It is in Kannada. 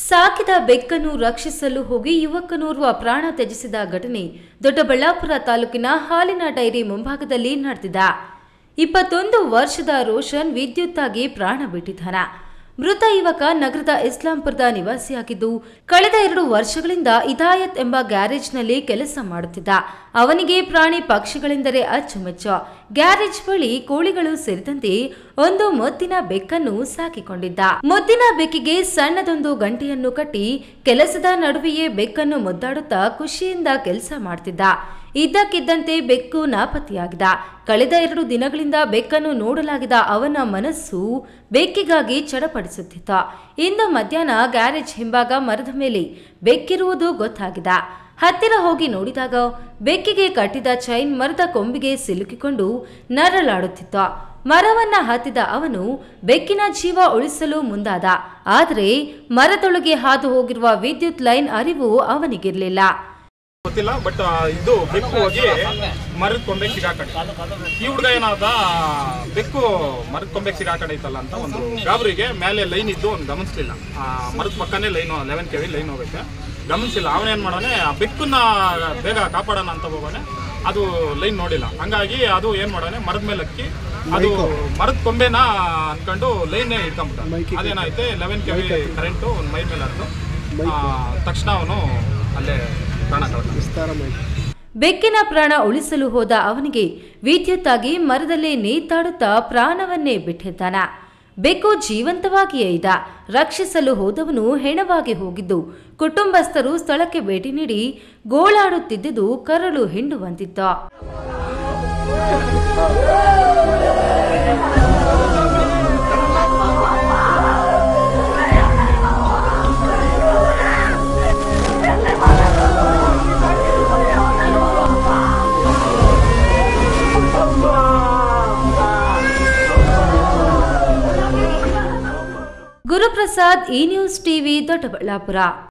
ಸಾಕಿದ ಬೆಕ್ಕನ್ನು ರಕ್ಷಿಸಲು ಹೋಗಿ ಯುವಕನೋರ್ವ ಪ್ರಾಣ ತ್ಯಜಿಸಿದ ಘಟನೆ ದೊಡ್ಡಬಳ್ಳಾಪುರ ತಾಲೂಕಿನ ಹಾಲಿನ ಡೈರಿ ಮುಂಭಾಗದಲ್ಲಿ ನಡೆದಿದೆ ಇಪ್ಪತ್ತೊಂದು ವರ್ಷದ ರೋಷನ್ ವಿದ್ಯುತ್ತಾಗಿ ಪ್ರಾಣ ಬಿಟ್ಟಿದ್ದಾನ ಮೃತ ಯುವಕ ನಗರದ ಇಸ್ಲಾಂಪುರದ ನಿವಾಸಿಯಾಗಿದ್ದು ಕಳೆದ ಎರಡು ವರ್ಷಗಳಿಂದ ಇದಾಯತ್ ಎಂಬ ಗ್ಯಾರೇಜ್ನಲ್ಲಿ ಕೆಲಸ ಮಾಡುತ್ತಿದ್ದ ಅವನಿಗೆ ಪ್ರಾಣಿ ಪಕ್ಷಿಗಳೆಂದರೆ ಅಚ್ಚುಮೆಚ್ಚು ಗ್ಯಾರೇಜ್ ಬಳಿ ಕೋಳಿಗಳು ಸೇರಿದಂತೆ ಒಂದು ಮುದ್ದಿನ ಬೆಕ್ಕನ್ನು ಸಾಕಿಕೊಂಡಿದ್ದ ಮುದ್ದಿನ ಬೆಕ್ಕಿಗೆ ಸಣ್ಣದೊಂದು ಗಂಟೆಯನ್ನು ಕಟ್ಟಿ ಕೆಲಸದ ನಡುವೆಯೇ ಬೆಕ್ಕನ್ನು ಮುದ್ದಾಡುತ್ತಾ ಖುಷಿಯಿಂದ ಕೆಲಸ ಮಾಡ್ತಿದ್ದ ಇದ್ದಕ್ಕಿದ್ದಂತೆ ಬೆಕ್ಕು ನಾಪತ್ತೆಯಾಗಿದ ಕಳೆದ ಎರಡು ದಿನಗಳಿಂದ ಬೆಕ್ಕನ್ನು ನೋಡಲಾಗಿದ ಅವನ ಮನಸ್ಸು ಬೆಕ್ಕಿಗಾಗಿ ಚಡಪಡಿಸುತ್ತಿತ್ತ ಇಂದು ಮಧ್ಯಾಹ್ನ ಗ್ಯಾರೇಜ್ ಹಿಂಭಾಗ ಮರದ ಮೇಲೆ ಬೆಕ್ಕಿರುವುದು ಗೊತ್ತಾಗಿದ ಹತ್ತಿರ ಹೋಗಿ ನೋಡಿದಾಗ ಬೆಕ್ಕಿಗೆ ಕಟ್ಟಿದ ಚೈನ್ ಮರದ ಕೊಂಬಿಗೆ ಸಿಲುಕಿಕೊಂಡು ನರಳಾಡುತ್ತಿತ್ತ ಮರವನ್ನ ಹತ್ತಿದ ಅವನು ಬೆಕ್ಕಿನ ಜೀವ ಉಳಿಸಲು ಮುಂದಾದ ಆದರೆ ಮರದೊಳಗೆ ಹಾದು ಹೋಗಿರುವ ವಿದ್ಯುತ್ ಲೈನ್ ಅರಿವು ಅವನಿಗಿರಲಿಲ್ಲ ಗೊತ್ತಿಲ್ಲ ಬಟ್ ಇದು ಬೆಕ್ಕು ಹೋಗಿ ಮರದ ಕೊಂಬೆಗೆ ಸಿಗಾಕಡೆ ಈ ಹುಡುಗ ಏನಾದ ಬೆಕ್ಕು ಮರದ ಕೊಂಬೆಗೆ ಸಿಗಾಕಡೈತಲ್ಲ ಅಂತ ಒಂದು ಗಾಬರಿಗೆ ಮೇಲೆ ಲೈನ್ ಇದ್ದು ಅವ್ನು ಗಮನಿಸ್ಲಿಲ್ಲ ಆ ಮರದ ಪಕ್ಕನೇ ಲೈನ್ ಲೆವೆನ್ ಕೆವಿ ಲೈನ್ ಹೋಗೈತೆ ಗಮನಿಸಿಲ್ಲ ಅವನೇನ್ ಮಾಡೋನೆ ಆ ಬೆಕ್ಕನ್ನ ಬೇಗ ಕಾಪಾಡೋಣ ಅಂತ ಹೋಗೋನೆ ಅದು ಲೈನ್ ನೋಡಿಲ್ಲ ಹಂಗಾಗಿ ಅದು ಏನ್ ಮಾಡೋನೆ ಮರದ ಮೇಲೆ ಅಕ್ಕಿ ಅದು ಮರದ ಕೊಂಬೆನ ಅನ್ಕೊಂಡು ಲೈನ್ ಇಟ್ಕೊಂಡ್ಬಿಟ್ಟ ಅದೇನಾಯ್ತು ಲೆವೆನ್ ಕೆವಿ ಕರೆಂಟು ಒಂದು ಮೈ ಮೇಲೆ ಹರಿದು ಆ, ತಕ್ಷಣ ಅವನು ಅಲ್ಲೇ ಪ್ರಾಣ ಕಳ್ಕೊಂಡ ಬೆಕ್ಕಿನ ಪ್ರಾಣ ಉಳಿಸಲು ಹೋದ ಅವನಿಗೆ ವಿದ್ಯುತ್ತಾಗಿ ಮರದಲ್ಲೇ ನೇತಾಡುತ್ತಾ ಪ್ರಾಣವನ್ನೇ ಬಿಟ್ಟಿದ್ದಾನ ಬೆಕ್ಕು ಜೀವಂತವಾಗಿಯೇ ಇದ್ದ ರಕ್ಷಿಸಲು ಹೋದವನು ಹೆಣವಾಗಿ ಹೋಗಿದ್ದು ಕುಟುಂಬಸ್ಥರು ಸ್ಥಳಕ್ಕೆ ಭೇಟಿ ನೀಡಿ ಗೋಳಾಡುತ್ತಿದ್ದುದು ಕರಳು ಹಿಂಡುವಂತಿತ್ತು ಗುರುಪ್ರಸಾದ್ ಈ ನ್ಯೂಸ್ ಟಿವಿ ದೊಡ್ಡಬಳ್ಳಾಪುರ